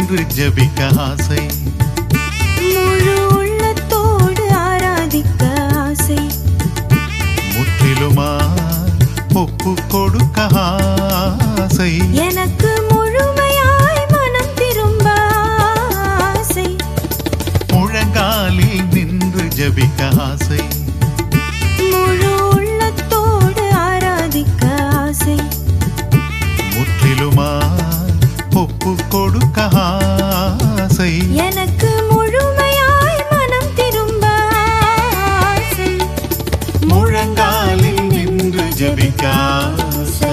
நின்று ஜபிக்க ஆசை முழு உள்ளத்தோடு ஆராதிக்க ஆசை முற்றிலுமா ஒப்பு கொடுக்க ஆசை எனக்கு முழுமையாய் மனம் திரும்ப ஆசை முழங்காலில் நின்று ஜபிக்க ஆசை முழு உள்ளத்தோடு ஆராதிக்க ஆசை முற்றிலுமா ஒப்பு கொடுக்க ஆசை எனக்கு முழுமையாய் மனம் திரும்ப ஆசை முழங்காலில் நின்று ஜபிக்க ஆசை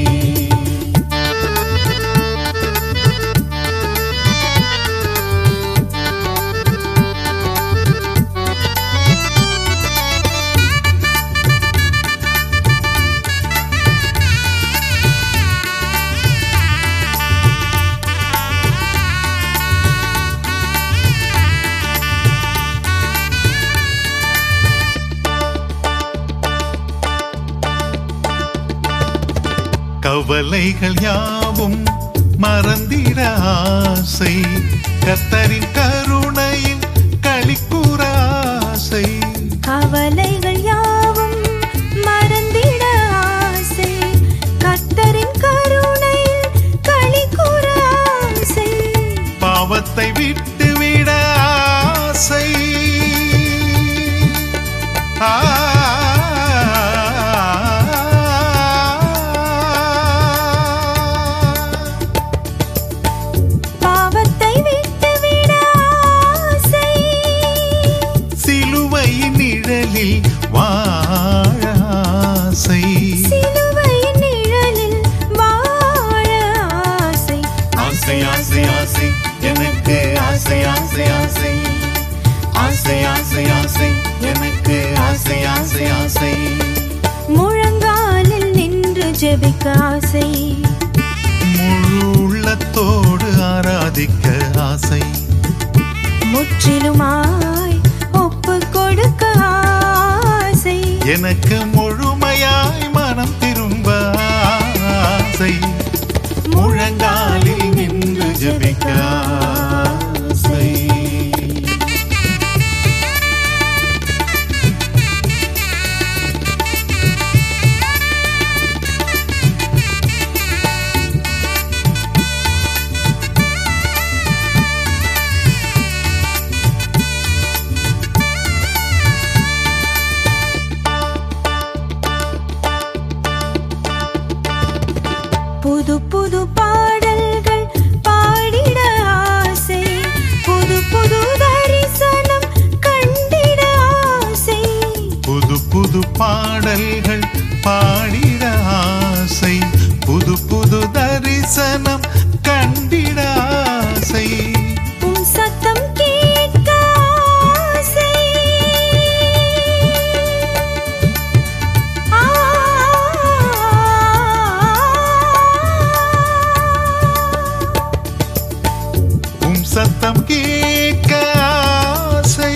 கவலைகள் யாவும் மறந்திட ஆசை கத்தரின் கருணையில் களிக்கூற ஆசை கவலைகள் யாவும் மறந்திட ஆசை கர்த்தரின் கருணையில் களி கூற ஆசை பாவத்தை விட்டுவிட ஆசை ஆ பாவத்தை விட்டுவிட ஆசை சிலுவையின் நிழலில் வாழ ஆசை சிலுவையின் நிழலில் வாழ ஆசை ஆசை ஆசை ஆசை எனக்கு ஆசை ஆசை ஆசை ஆசை ஆசை ஆசை எனக்கு ஆசை ஆசை ஆசை முழங்காலில் நின்று ஜெபிக்க ஆசை முழு உள்ளத்தோடு ஆராதிக்க ஆசை முற்றிலுமாய் ஒப்பு கொடுக்க ஆசை எனக்கு முழுமையாய் மனம் திரும்ப ஆசை முழங்காலில் நின்று ஜபிக்க ஆசை புது புது பாடல்கள் பாடிட ஆசை புது புது தரிசனம் கண்டிட ஆசை புது புது பாடல்கள் பாடிட ஆசை புது புது தரிசனம் கண்டிட ஆசை உம் சத்தம் கேட்க ஆசை ஆ உம் சத்தம் கேட்க ஆசை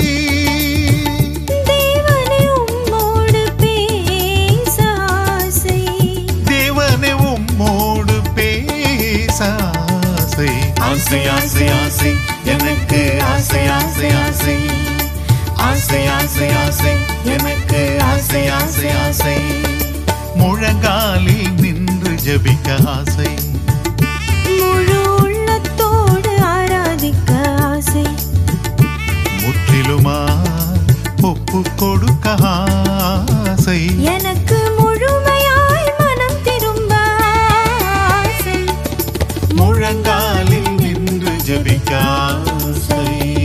தேவனே உம்மோடு பேச ஆசை தேவனே உம்மோடு பேச ஆசை ஆசை ஆசை ஆசை எனக்கு ஆசை ஆசை ஆசை ஆசை ஆசை ஆசை எனக்கு ஆசை ஆசை ஆசை முழங்காலில் நின்று ஜபிக்க ஆசை முழு உள்ளத்தோடு ஆராதிக்க ஆசை முற்றிலுமா ஒப்பு கொடுக்க ஆசை எனக்கு முழுமையாய் மனம் திரும்ப ஆசை முழங்காலில் நின்று ஜபிக்க ஆசை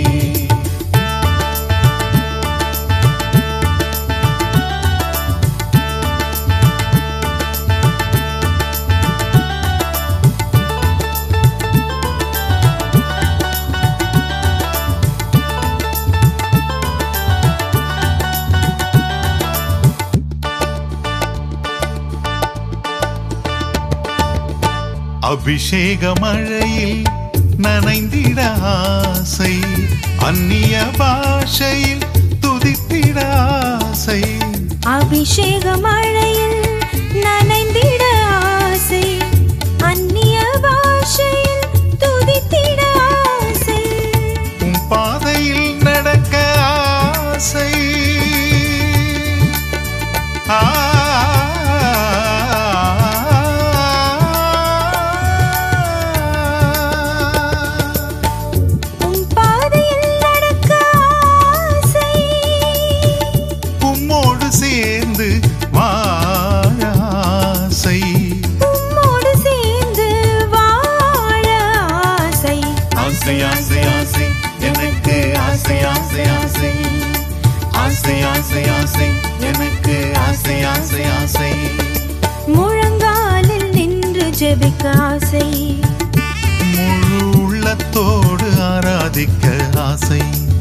அபிஷேக மழையில் நனைந்திட ஆசை அந்நிய பாஷையில் துதித்திட ஆசை அபிஷேக மழையில் நனைந்திட ஆசை அந்நிய பாஷையில் துதித்திட உம் பாதையில் நடக்க ஆசை உம்மோடு சேர்ந்து வாழ ஆசை உம்மோடு சேர்ந்து வாழ ஆசை ஆசை ஆசை ஆசை எனக்கு ஆசை ஆசை ஆசை ஆசை ஆசை ஆசை எனக்கு ஆசை ஆசை ஆசை முழங்காலில் நின்று ஜெபிக்க ஆசை முழு உள்ளத்தோடு ஆராதிக்க ஆசை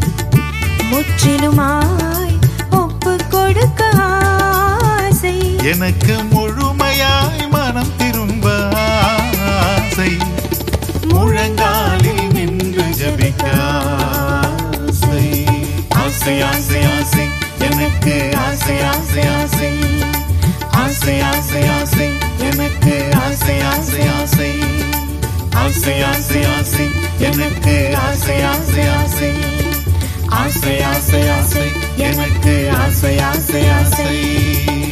முற்றிலுமாய் ஒப்பு கொடுக்க ஆசை எனக்கு முழுமையாய் மனம் திரும்ப ஆசை முழங்காலில் நின்று ஜபிக்க ஆசை ஆசை ஆசை ஆசை எனக்கு ஆசை ஆசை ஆசை ஆசை ஆசை ஆசை எனக்கு ஆசை ஆசை ஆசை ஆசை ஆசை ஆசை எனக்கு ஆசை ஆசை ஆசை ஆசை ஆசை ஆசை எனக்கு ஆசை ஆசை ஆசை